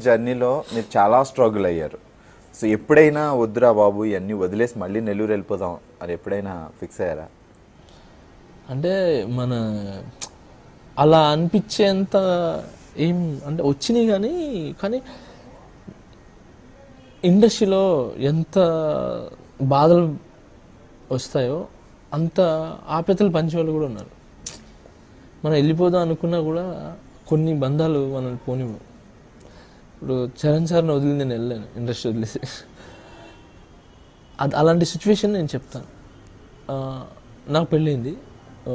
జర్నీలో మీరు చాలా స్ట్రగుల్ అయ్యారు సో ఎప్పుడైనా వద్దురా బాబు ఇవన్నీ వదిలేసి మళ్ళీ నెల్లూరు వెళ్ళిపోదాం అని ఎప్పుడైనా ఫిక్స్ అయ్యారా అంటే మన అలా అనిపించేంత ఏం అంటే వచ్చినాయి కానీ కానీ ఇండస్ట్రీలో ఎంత బాధలు వస్తాయో అంత ఆప్యతలు పంచే వాళ్ళు కూడా ఉన్నారు మనం వెళ్ళిపోదాం అనుకున్నా కూడా కొన్ని బంధాలు మనల్ని పోనివ్వు ఇప్పుడు చరణ్ సార్ని వదిలి నేను వెళ్ళాను ఇండస్ట్రీ వదిలేసి అది అలాంటి సిచ్యువేషన్ నేను చెప్తాను ఆ, నాకు పెళ్ళింది ఆ,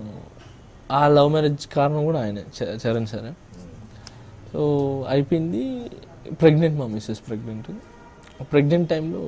ఆ లవ్ మ్యారేజ్ కారణం కూడా ఆయనే చ- చరణ్ సారే సో అయిపోయింది ప్రెగ్నెంట్ మా మిస్సెస్ ప్రెగ్నెంట్ ప్రెగ్నెంట్ టైంలో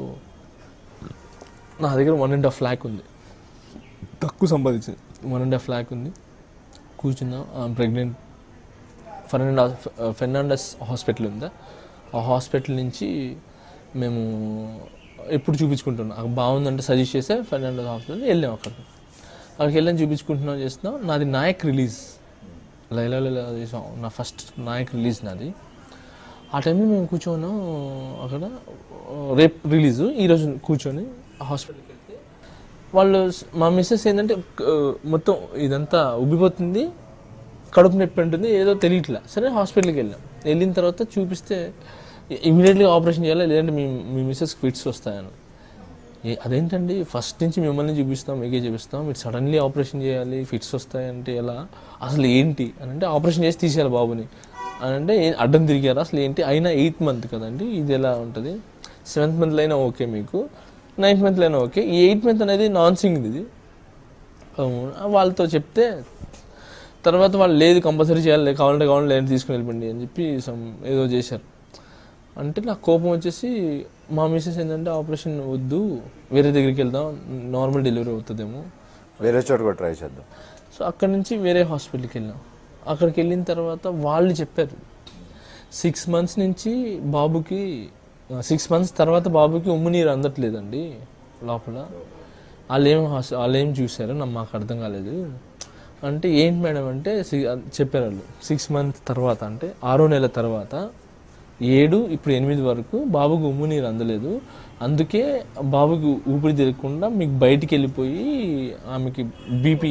నా దగ్గర వన్ అండ్ హాఫ్ ల్యాక్ ఉంది తక్కువ సంపాదించింది వన్ అండ్ హాఫ్ ల్యాక్ ఉంది కూర్చుందాం ప్రెగ్నెంట్ ఫెర్నాండస్ ఫెర్నాండస్ హాస్పిటల్ ఉందా ఆ హాస్పిటల్ నుంచి మేము ఎప్పుడు చూపించుకుంటున్నాం అక్కడ బాగుందంటే సజెస్ట్ చేస్తే ఫెర్నాండస్ హాస్పిటల్ వెళ్ళాం అక్కడికి అక్కడికి వెళ్ళాం చూపించుకుంటున్నాం చేస్తున్నాం నాది నాయక్ రిలీజ్ లైలా లైలా చేసాం నా ఫస్ట్ నాయక్ రిలీజ్ నాది ఆ టైంలో మేము కూర్చోన్నాం అక్కడ రేపు రిలీజ్ ఈరోజు కూర్చొని హాస్పిటల్కి వెళ్తే వాళ్ళు స్- మా మిస్సెస్ ఏంటంటే ఆ, మొత్తం ఇదంతా ఉబ్బిపోతుంది కడుపు నొప్పి ఉంటుంది ఏదో తెలియట్లే సరే హాస్పిటల్కి వెళ్ళాం వెళ్ళిన తర్వాత చూపిస్తే ఇమీడియట్లీ ఆపరేషన్ చేయాలి లేదంటే మీ మీ మిస్సెస్కి ఫిట్స్ వస్తాయని ఏ అదేంటండి ఫస్ట్ నుంచి మిమ్మల్ని చూపిస్తాం మీకే చూపిస్తాం మీరు సడన్లీ ఆపరేషన్ చేయాలి ఫిట్స్ వస్తాయంటే ఎలా అసలు ఏంటి అని అంటే ఆపరేషన్ చేసి తీసేయాలి బాబుని అని అంటే ఏ- అడ్డం తిరిగారు అసలు ఏంటి అయినా ఎయిత్ మంత్ కదండి ఇది ఎలా ఉంటుంది సెవెంత్ మంత్లో అయినా ఓకే మీకు నైన్త్ మంత్లో అయినా ఓకే ఈ ఎయిత్ మంత్ అనేది నాన్ సింగ్ ఇది అవును. వాళ్ళతో చెప్తే తర్వాత వాళ్ళు లేదు కంపల్సరీ చేయాలి కావాలంటే కావాలంటే లేదు తీసుకుని వెళ్ళిపోండి అని చెప్పి some ఏదో చేశారు అంటే నాకు కోపం వచ్చేసి మా మిస్సెస్ ఏంటంటే ఆపరేషన్ వద్దు వేరే దగ్గరికి వెళ్దాం నార్మల్ డెలివరీ అవుతుందేమో వేరే చోట కూడా ట్రై చేద్దాం సో అక్కడ నుంచి వేరే హాస్పిటల్కి వెళ్ళాం అక్కడికి వెళ్ళిన తర్వాత వాళ్ళు చెప్పారు సిక్స్ మంత్స్ నుంచి బాబుకి సిక్స్ మంత్స్ తర్వాత బాబుకి ఉమ్ము నీరు అందట్లేదండి లోపల వాళ్ళు ఏం హాస్- వాళ్ళు ఏం చూసారో నాకు మాకు అర్థం కాలేదు అంటే ఏంటి మేడం అంటే సి- చెప్పారు వాళ్ళు సిక్స్ మంత్ తర్వాత అంటే ఆరో నెల తర్వాత ఏడు ఇప్పుడు ఎనిమిది వరకు బాబుకు ఉమ్ము నీరు అందలేదు అందుకే బాబుకి ఊపిరి తిరగకుండా మీకు బయటికి వెళ్ళిపోయి ఆమెకి బీపీ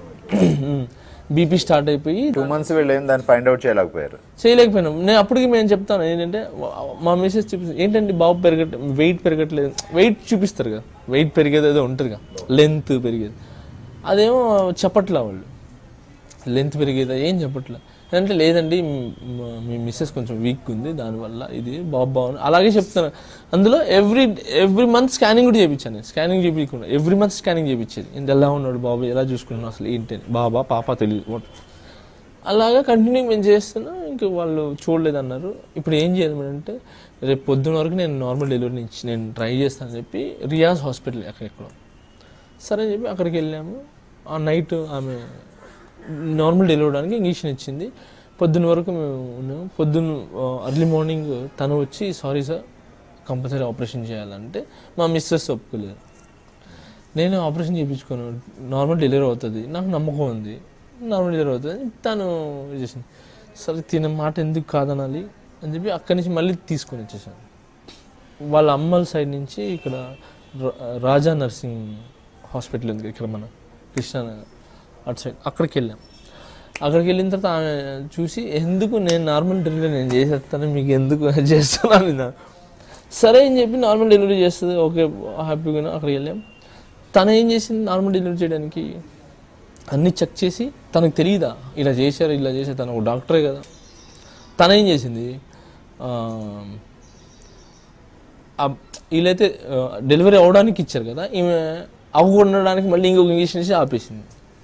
బీపీ స్టార్ట్ అయిపోయి టూ మంత్స్ వెళ్ళేం దాన్ని ఫైండ్ అవుట్ చేయలేకపోయారు చేయలేకపోయినాం నేను అప్పటికి మేము చెప్తాను ఏంటంటే మా మెసేజ్ చూపిస్తాను ఏంటంటే బాబు పెరగట్ వెయిట్ పెరగట్లేదు వెయిట్ చూపిస్తారు కదా వెయిట్ పెరిగేది ఏదో ఉంటుంది కదా లెంత్ పెరిగేది అదేమో చెప్పట్లే వాళ్ళు లెంత్ పెరిగేదా ఏం చెప్పట్లే అంటే లేదండి మ్- మీ మిస్సెస్ కొంచెం వీక్ ఉంది దానివల్ల ఇది బాబు బాగుంది అలాగే చెప్తాను అందులో ఎవ్రీ ఎవ్రీ మంత్ స్కానింగ్ కూడా చేయించాను నేను స్కానింగ్ చేయించకుండా ఎవ్రీ మంత్ స్కానింగ్ చేయించేది ఇంత ఎలా ఉన్నాడు బాబు ఎలా చూసుకుంటున్నావు అసలు ఏంటి అని. బాబా పాప తెలియదు what. అలాగా కంటిన్యూ మేము చేస్తున్నాం ఇంక వాళ్ళు చూడలేదన్నారు ఇప్పుడు ఏం చేయాలి మేడం అంటే రేపు పొద్దున్న వరకు నేను నార్మల్ డెలివరీ నుంచి నేను ట్రై చేస్తానని చెప్పి రియాజ్ హాస్పిటల్ అక్కడెక్కడో సరే అని చెప్పి అక్కడికి వెళ్ళాము ఆ నైట్ ఆమె నార్మల్ డెలివరీ అవడానికి ఇంజక్షన్ ఇచ్చింది పొద్దున్న వరకు మేము ఉన్నాము పొద్దున్న అర్లీ మార్నింగ్ తను వచ్చి సారీ సార్ కంపల్సరీ ఆపరేషన్ చేయాలంటే మా మిస్సెస్ ఒప్పుకోలేదు నేను ఆపరేషన్ చేయించుకోను నార్మల్ డెలివరీ అవుతుంది నాకు నమ్మకం ఉంది నార్మల్ డెలివరీ అవుతుంది అని తను ఇది చేసింది సరే తిన మాట ఎందుకు కాదనాలి అని చెప్పి అక్కడి నుంచి మళ్ళీ తీసుకొని వచ్చేసాను వాళ్ళ అమ్మల సైడ్ నుంచి ఇక్కడ రా- రాజా నర్సింగ్ హాస్పిటల్ ఉంది ఇక్కడ మన కృష్ణా అటు సైడ్ అక్కడికి వెళ్ళాం అక్కడికి వెళ్ళిన తర్వాత ఆమె చూసి ఎందుకు నేను నార్మల్ డెలివరీ నేను చేసేస్తాను మీకు ఎందుకు చేస్తున్నాను నా సరే అని చెప్పి నార్మల్ డెలివరీ చేస్తుంది ఓకే హ్యాపీగా అక్కడికి వెళ్ళాం తను ఏం చేసింది నార్మల్ డెలివరీ చేయడానికి అన్నీ చెక్ చేసి తనకు తెలియదా ఇలా చేశారు ఇలా చేశారు తను ఒక డాక్టరే కదా తను ఏం చేసింది ఆ, ఆ వీళ్ళైతే డెలివరీ అవడానికి ఇచ్చారు కదా ఈమె అవ్వకుండడానికి మళ్ళీ ఇంకొక ఇంజక్షన్ ఇచ్చి ఆపేసింది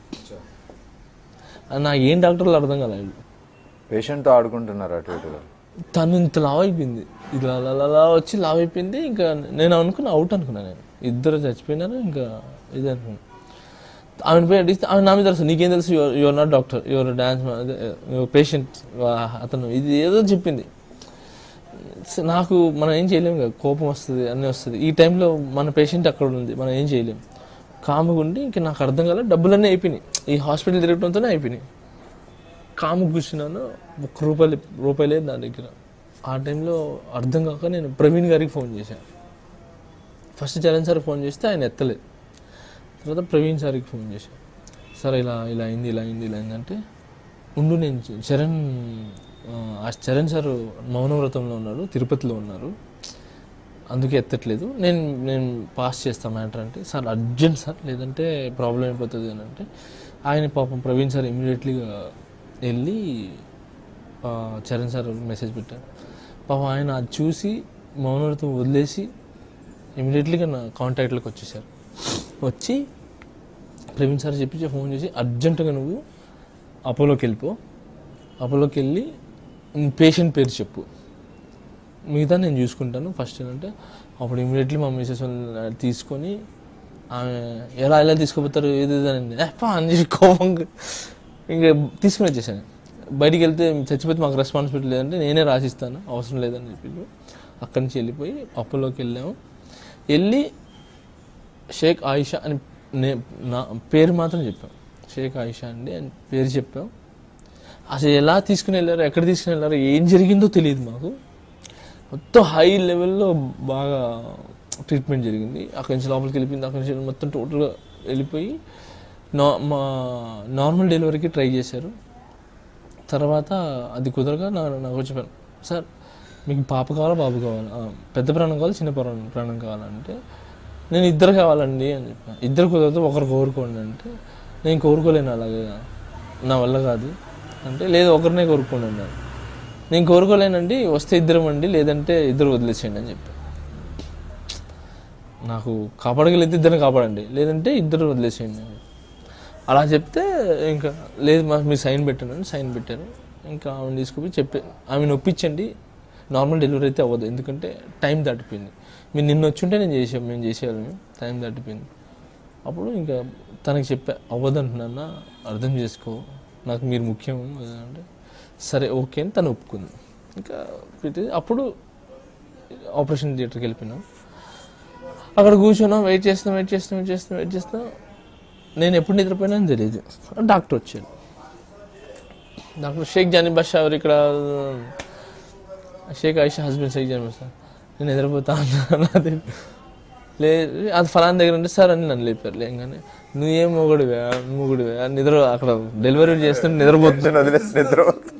అది నాకు ఏం డాక్టర్లు అర్థం కాలేదు పేషెంట్తో ఆడుకుంటున్నారు అటు ఇటుగా తను ఇంత లావ్ అయిపోయింది ఇలా అలా అలా అలా వచ్చి లావ్ అయిపోయింది ఇంకా నేను అనుకున్నా అవుట్ అనుకున్నా నేను ఇద్దరు చచ్చిపోయినారు ఇంకా ఇది అనుకున్నా ఆమెను పోయి అడిగితే ఆమె నా మీద తెలుసు నీకేం తెలుసు you're not doctor you're dance patient అతను ఇది ఏదో చెప్పింది స- నాకు మనం ఏం చేయలేము కదా కోపం వస్తుంది అన్నీ వస్తుంది ఈ టైంలో మన పేషెంట్ అక్కడ ఉంది మనం ఏం చేయలేము కాముగా ఉండి ఇంకా నాకు అర్థం కాలే డబ్బులన్నీ అయిపోయినాయి ఈ హాస్పిటల్ తిరగడంతోనే అయిపోయినాయి కాము కూర్చున్నాను ఒక్క రూపాయలు రూపాయలు లేదు నా దగ్గర ఆ టైంలో అర్థం కాక నేను ప్రవీణ్ గారికి ఫోన్ చేశాను ఫస్ట్ చరణ్ సార్ ఫోన్ చేస్తే ఆయన ఎత్తలేదు తర్వాత ప్రవీణ్ సార్కి ఫోన్ చేశాను సార్ ఇలా ఇలా అయింది ఇలా అయింది ఇలా అయిందంటే ఉండు నేను చ- చరణ్ ఆ, ఆ చరణ్ సార్ మౌనవ్రతంలో ఉన్నారు తిరుపతిలో ఉన్నారు అందుకే ఎత్తట్లేదు నేను నేను పాస్ చేస్తాను మ్యాటర్ అంటే సార్ అర్జెంట్ సార్ లేదంటే ప్రాబ్లం అయిపోతుంది అని అంటే ఆయన పాపం ప్రవీణ్ సార్ ఇమీడియట్లీగా వెళ్ళి ఆ, చరణ్ సార్ మెసేజ్ పెట్టారు పాపం ఆయన అది చూసి మౌనవ్రతం వదిలేసి ఇమీడియట్లీగా నా కాంటాక్ట్లోకి వచ్చేసారు వచ్చి ప్రవీణ్ సార్ చెప్పి ఫోన్ చేసి అర్జెంటుగా నువ్వు అపోలోకి వెళ్ళిపో అపోలోకి వెళ్ళి పేషెంట్ పేరు చెప్పు మిగతా నేను చూసుకుంటాను ఫస్ట్ ఏంటంటే అప్పుడు ఇమీడియట్లీ మా మిసెస్ వాళ్ళని తీసుకొని ఆమె ఎలా ఎలా తీసుకుపోతారు ఏది ఇది అని "ఏ, పా" అని చెప్పి కోపంగా ఇంకా తీసుకుని వచ్చేసాను బయటికి వెళ్తే చచ్చిపోతే మాకు రెస్పాన్సిబిలిటీ లేదంటే నేనే రాసిస్తాను అవసరం లేదని చెప్పి అక్కడి నుంచి వెళ్ళిపోయి అపోలోకి వెళ్ళాము వెళ్ళి షేక్ ఆయిషా అని నే నా పేరు మాత్రం చెప్పాం షేక్ ఆయిషా అండి అని పేరు చెప్పాం అసలు ఎలా తీసుకుని వెళ్ళారు ఎక్కడ తీసుకుని వెళ్ళారు ఏం జరిగిందో తెలియదు మాకు మొత్తం హై లెవెల్లో బాగా ట్రీట్మెంట్ జరిగింది అక్కడి నుంచి లోపలికి వెళ్ళిపోయింది అక్కడి నుంచి మొత్తం టోటల్గా వెళ్ళిపోయి నా మా నార్మల్ డెలివరీకి ట్రై చేశారు తర్వాత అది కుదరగా నా నాకు చెప్పాను సార్ మీకు పాప కావాలా బాబు కావాలా "ఆ, పెద్ద ప్రాణం కావాలి చిన్న ప్రాణం ప్రాణం కావాలంటే నేను ఇద్దరు కావాలండి అని చెప్పాను ఇద్దరు కుదరదు ఒకరు కోరుకోండి అంటే నేను కోరుకోలేను అలాగే నా వల్ల కాదు అంటే లేదు ఒకరినే కోరుకోండి అన్నారు నేను కోరుకోలేనండి వస్తే ఇద్దరం అండి లేదంటే ఇద్దరు వదిలేసేయండి అని చెప్పాను నాకు కాపాడగలిగితే ఇద్దరిని కాపాడండి లేదంటే ఇద్దరు వదిలేసేయండి అని అలా చెప్తే ఇంకా లేదు మా మీరు సైన్ పెట్టాను అని సైన్ పెట్టారు ఇంకా ఆమెను తీసుకుపోయి చెప్పే ఆమెను ఒప్పించండి నార్మల్ డెలివరీ అయితే అవ్వదు ఎందుకంటే టైం దాటిపోయింది మీరు నిన్న వచ్చుంటే నేను చేసాం మేము చేసేవాళ్ళం టైం దాటిపోయింది అప్పుడు ఇంకా తనకి చెప్పా అవ్వదు అంటున్నా అర్థం చేసుకో నాకు మీరు ముఖ్యం అది అంటే సరే ఓకే అని తను ఒప్పుకుంది ఇంకా పెట్టి- అప్పుడు ఆపరేషన్ థియేటర్కి వెళ్ళిపోయినాం అక్కడ కూర్చున్నాం వెయిట్ చేస్తాం వెయిట్ చేస్తాం వెయిట్ చేస్తాం వెయిట్ చేస్తాం నేను ఎప్పుడు నిద్రపోయినా అని తెలియదు డాక్టర్ వచ్చాడు డాక్టర్ షేక్ జానీ బాషా ఎవరు ఇక్కడ షేక్ ఆయిషా హస్బెండ్ షేక్ జానీ బాషా నేను నిద్రపోతా అన్నా నాది లే అది ఫలానా దగ్గర ఉంటే సార్ అని నన్ను లేపారు లేగానే నువ్వేం మొగుడివే మొగుడివే నిద్ర అక్కడ డెలివరీ చేస్తుంటే నిద్రపోతుంది నేను వదిలేసి నిద్ర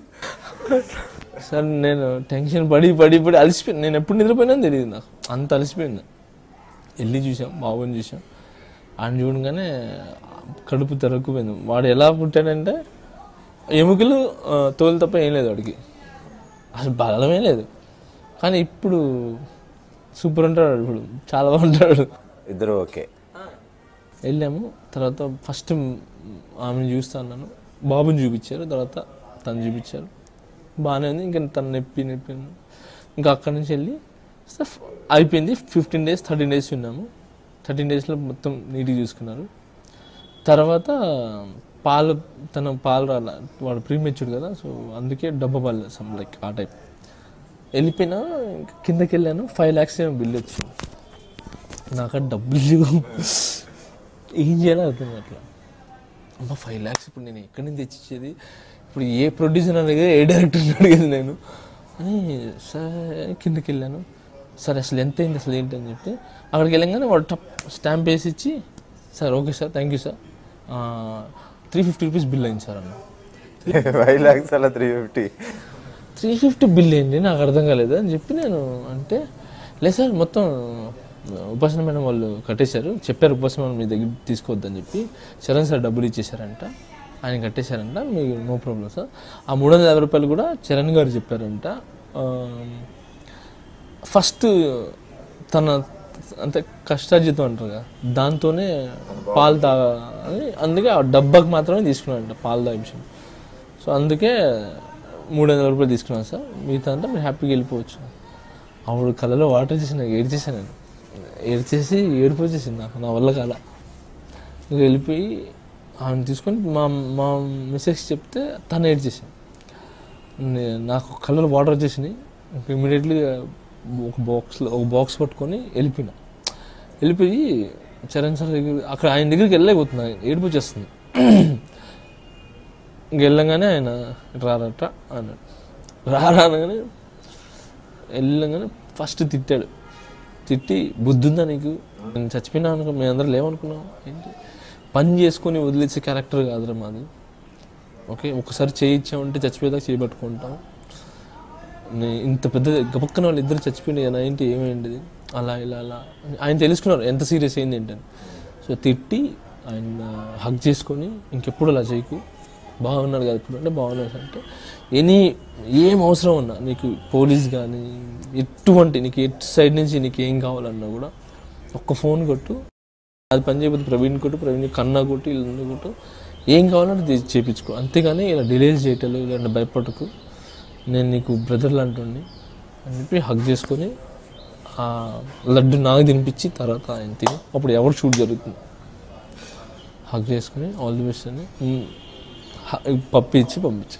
సార్ నేను టెన్షన్ పడి పడి పడి అలసిపోయి నేను ఎప్పుడు నిద్రపోయినా తెలియదు నాకు అంత అలసిపోయింది వెళ్ళి చూసాం బాబుని చూసాం ఆయన చూడగానే కడుపు తెరక్కుపోయింది వాడు ఎలా పుట్టాడంటే ఎముకలు ఆ, తోలు తప్ప ఏం లేదు వాడికి అసలు బలమే లేదు కానీ ఇప్పుడు సూపర్ ఉంటాడు వాడు ఇప్పుడు చాలా బాగుంటాడు ఇద్దరు ఓకే వెళ్ళాము తర్వాత ఫస్ట్ ఆమెను చూస్తా అన్నాను బాబుని చూపించారు తర్వాత తను చూపించారు బాగానే ఉంది ఇంకా తను నొప్పి నొప్పి ఉంది. ఇంకా అక్కడి నుంచి వెళ్ళి స- అయిపోయింది ఫిఫ్టీన్ డేస్ థర్టీన్ డేస్ ఉన్నాము థర్టీన్ డేస్లో మొత్తం నీట్గా చూసుకున్నారు తర్వాత పాలు తన పాలు రాల వాడు ప్రీమెచ్యూడ్ కదా సో అందుకే డబ్బా పాలు సమ్ లైక్ ఆ టైప్ వెళ్ళిపోయినా ఇంకా కిందకి వెళ్ళాను ఫైవ్ ల్యాక్స్ ఏమో బిల్ వచ్చింది నాకు ఆ డబ్బులు లేవు. ఏం చేయాలో అర్థం అట్లా అమ్మ ఫైవ్ ల్యాక్స్ ఇప్పుడు నేను ఎక్కడి నుంచి తెచ్చిచ్చేది ఇప్పుడు ఏ ప్రొడ్యూసర్ అడిగేది ఏ డైరెక్టర్ అడిగేది నేను అని సరే కిందకి వెళ్ళాను సరే అసలు ఎంత అయింది అసలు ఏంటి అని చెప్తే అక్కడికి వెళ్ళంగానే వాడు టప్ స్టాంప్ వేసి ఇచ్చి sir okay sir thank you sir three fifty rupees bill అయింది సార్ అన్న ఫైవ్ ల్యాక్స్ అలా three fifty three fifty bill ఏంటి నాకు అర్థం కాలేదు అని చెప్పి నేను అంటే లేదు సార్ మొత్తం ఉపాసన మేడం వాళ్ళు కట్టేశారు చెప్పారు ఉపాసన మేడం మీ దగ్గర తీసుకోవద్దని చెప్పి చరణ్ సార్ డబ్బులు ఇచ్చేశారంట ఆయన కట్టేశారంట మీకు నో ప్రాబ్లం సార్ ఆ మూడు వందల యాభై రూపాయలు కూడా చరణ్ గారు చెప్పారంట ఫస్ట్ తన అంటే కష్టార్జితం అంటారు కదా దాంతోనే పాలు తాగా అని అందుకే ఆ డబ్బాకి మాత్రమే తీసుకున్నాడంట పాలు తాగే విషయం సో అందుకే మూడు వందల రూపాయలు తీసుకున్నాను సార్ మిగతా అంతా మీరు హ్యాపీగా వెళ్ళిపోవచ్చు అప్పుడు కళ్ళలో వాటర్ చేసి నాకు ఏడ్చేసాను నేను ఏడ్చేసి ఏడుపు వచ్చేసింది నాకు నా వల్ల కాల ఇంకా వెళ్ళిపోయి ఆమెను తీసుకొని మా మా మిస్సెస్ చెప్తే తను ఏడ్చేసాను నే- నాకు కళ్ళలో వాటర్ వచ్చేసినాయి ఇంకా ఇమీడియట్లీ ఒక బాక్స్లో ఒక బాక్స్ పట్టుకొని వెళ్ళిపోయినా వెళ్ళిపోయి చరణ్ సార్ దగ్గర అక్కడ ఆయన దగ్గరికి వెళ్ళలేకపోతున్నా ఏడుపు వచ్చేస్తుంది ఇంక వెళ్ళంగానే ఆయన రారట అన్నాడు రారా అనగానే వెళ్ళగానే ఫస్ట్ తిట్టాడు తిట్టి బుద్ధుందా నీకు నేను చచ్చిపోయినా అనుకో మేము అందరం లేవనుకున్నాం ఏంటి పని చేసుకొని వదిలేసే క్యారెక్టర్ కాదురా మాది ఓకే ఒకసారి చేయించామంటే చచ్చిపోయేదాకా చేయబట్టుకుంటాం నే- ఇంత పెద్ద గబక్కన వాళ్ళు ఇద్దరు చచ్చిపోయినాయి ఏంటి ఏమైంది అలా ఇలా అలా అని ఆయన తెలుసుకున్నారు ఎంత సీరియస్ అయింది ఏంటని సో తిట్టి ఆయన హక్ చేసుకొని ఇంకెప్పుడు అలా చేయకు బాగున్నాడు కదా ఇప్పుడు అంటే బాగున్నాడు అంటే ఎనీ ఏం అవసరం ఉన్నా నీకు పోలీస్ కానీ ఎటువంటి నీకు ఎటు సైడ్ నుంచి నీకు ఏం కావాలన్నా కూడా ఒక్క ఫోన్ కొట్టు అది పని చేయకపోతే ప్రవీణ్ కొట్టు ప్రవీణ్ కన్నా కొట్టు వీళ్ళందరూ కొట్టు ఏం కావాలంటే అది చేయించుకో అంతేగాని ఇలా డిలేస్ చేయటలు ఇలాంటి భయపడకు నేను నీకు బ్రదర్ లాంటి అని చెప్పి హగ్ చేసుకొని ఆ లడ్డు నాకు తినిపించి తర్వాత ఆయన తిని అప్పుడు ఎవరు షూట్ జరుగుతుంది హగ్ చేసుకొని ఆల్ ది బెస్ట్ అని ఉమ్, హ- పప్పు ఇచ్చి పంపించి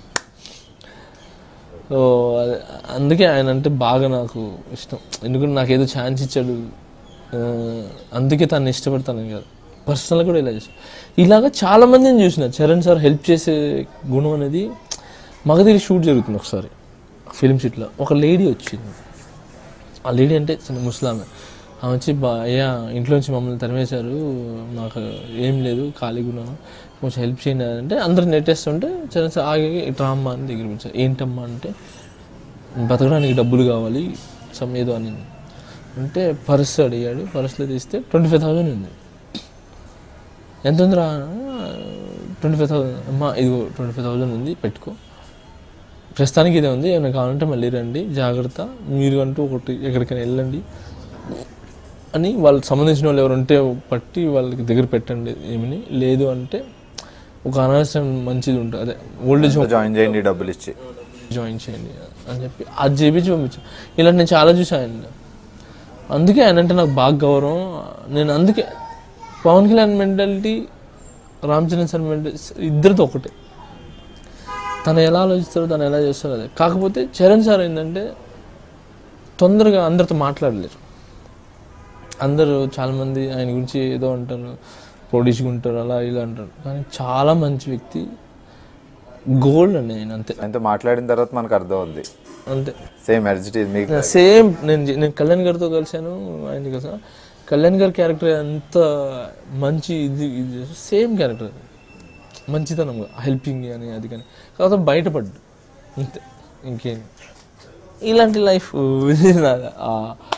సో అదే- అందుకే ఆయన అంటే బాగా నాకు ఇష్టం ఎందుకంటే నాకు ఏదో ఛాన్స్ ఇచ్చాడు ఆ, అందుకే తను ఇష్టపడతాను కాదు పర్సనల్ కూడా ఇలా చేస్తాను ఇలాగా చాలా మందిని చూసిన చరణ్ సార్ హెల్ప్ చేసే గుణం అనేది మగధీరి షూట్ జరుగుతుంది ఒకసారి ఫిలిం షూట్లో ఒక లేడీ వచ్చింది ఆ లేడీ అంటే చిన్న ముస్లామే ఆమె వచ్చి బా అయ్యా ఇంట్లో నుంచి మమ్మల్ని తరిమేశారు నాకు ఏం లేదు ఖాళీగా ఉన్నాను కొంచెం హెల్ప్ చేయండి అని అంటే అందరు నెట్టేస్తుంటే చరణ్ సార్ ఆగి ఇట్రా అమ్మా అని దగ్గర పిలిచారు ఏంటమ్మా అంటే బతకడానికి డబ్బులు కావాలి సమ్ ఏదో అని అంటే పర్స్ అడిగాడు పర్స్లో తీస్తే ట్వంటీ ఫైవ్ థౌసండ్ ఉంది ఎంత ఉందిరా ట్వంటీ ఫైవ్ థౌసండ్ అమ్మా ఇదిగో ట్వంటీ ఫైవ్ థౌసండ్ ఉంది పెట్టుకో ప్రస్తుతానికి ఇదే ఉంది ఏమైనా కావాలంటే మళ్ళీ రండి జాగ్రత్త మీరు అంటూ ఒకటి ఎక్కడికైనా వెళ్ళండి అని వాళ్ళకి సంబంధించిన వాళ్ళు ఎవరు ఉంటే పట్టి వాళ్ళకి దగ్గర పెట్టండి ఏమని లేదు అంటే ఒక అనాథాశ్రమం మంచిది ఉంటుంది అదే ఓల్డేజ్ హోమ్ జాయిన్ చేయండి డబ్బులు ఇచ్చి జాయిన్ చేయండి అని చెప్పి అది చేపించి పంపించాను ఇలాంటి నేను చాలా చూసాను ఆయన అందుకే ఆయన అంటే నాకు బాగా గౌరవం నేను అందుకే Pawan Kalyan mentality Ram Charan sir mentality ఇద్దరితో ఒకటే తను ఎలా ఆలోచిస్తారో తను ఎలా చేస్తారో అదే కాకపోతే చరణ్ సార్ ఏంటంటే తొందరగా అందరితో మాట్లాడలేరు అందరూ చాలామంది ఆయన గురించి ఏదో అంటారు పొడిచిగా ఉంటారు అలా ఇలా అంటారు కానీ చాలా మంచి వ్యక్తి గోల్డ్ అండి ఆయన అంతే ఆయనతో మాట్లాడిన తర్వాత మనకు అర్థం అవుద్ది అంతే సేమ్ ఎర్జిటీ మీకు సేమ్ నేను జీ- నేను కళ్యాణ్ గారితో కలిశాను ఆయన కలిసాను కళ్యాణ్ గారి క్యారెక్టర్ ఎంత మంచి ఇది ఇది సేమ్ క్యారెక్టర్ మంచితనంగా హెల్పింగ్ అని అది కానీ కాకపోతే బయటపడ్డు అంతే ఇంకేం ఇలాంటి లైఫ్ నాది. ఆ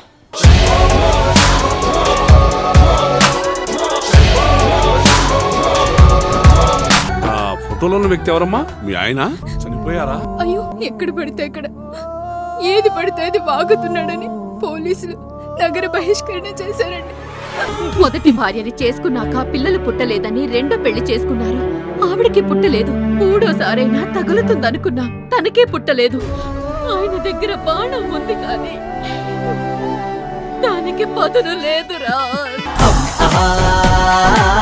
ఆ ఫోటోలో ఉన్న వ్యక్తి ఎవరమ్మా మీ ఆయన చనిపోయారా అయ్యో ఎక్కడ పడితే అక్కడ ఏది పడితే అది వాగుతున్నాడని పోలీసులు నగర బహిష్కరణ చేశారండి మొదటి భార్యని చేసుకున్నాక పిల్లలు పుట్టలేదని రెండో పెళ్లి చేసుకున్నారు ఆవిడకి పుట్టలేదు మూడోసారైనా తగులుతుందనుకున్నాం తనకే పుట్టలేదు ఆయన దగ్గర బాణం ఉంది కానీ దానికి పదును లేదురా ఆ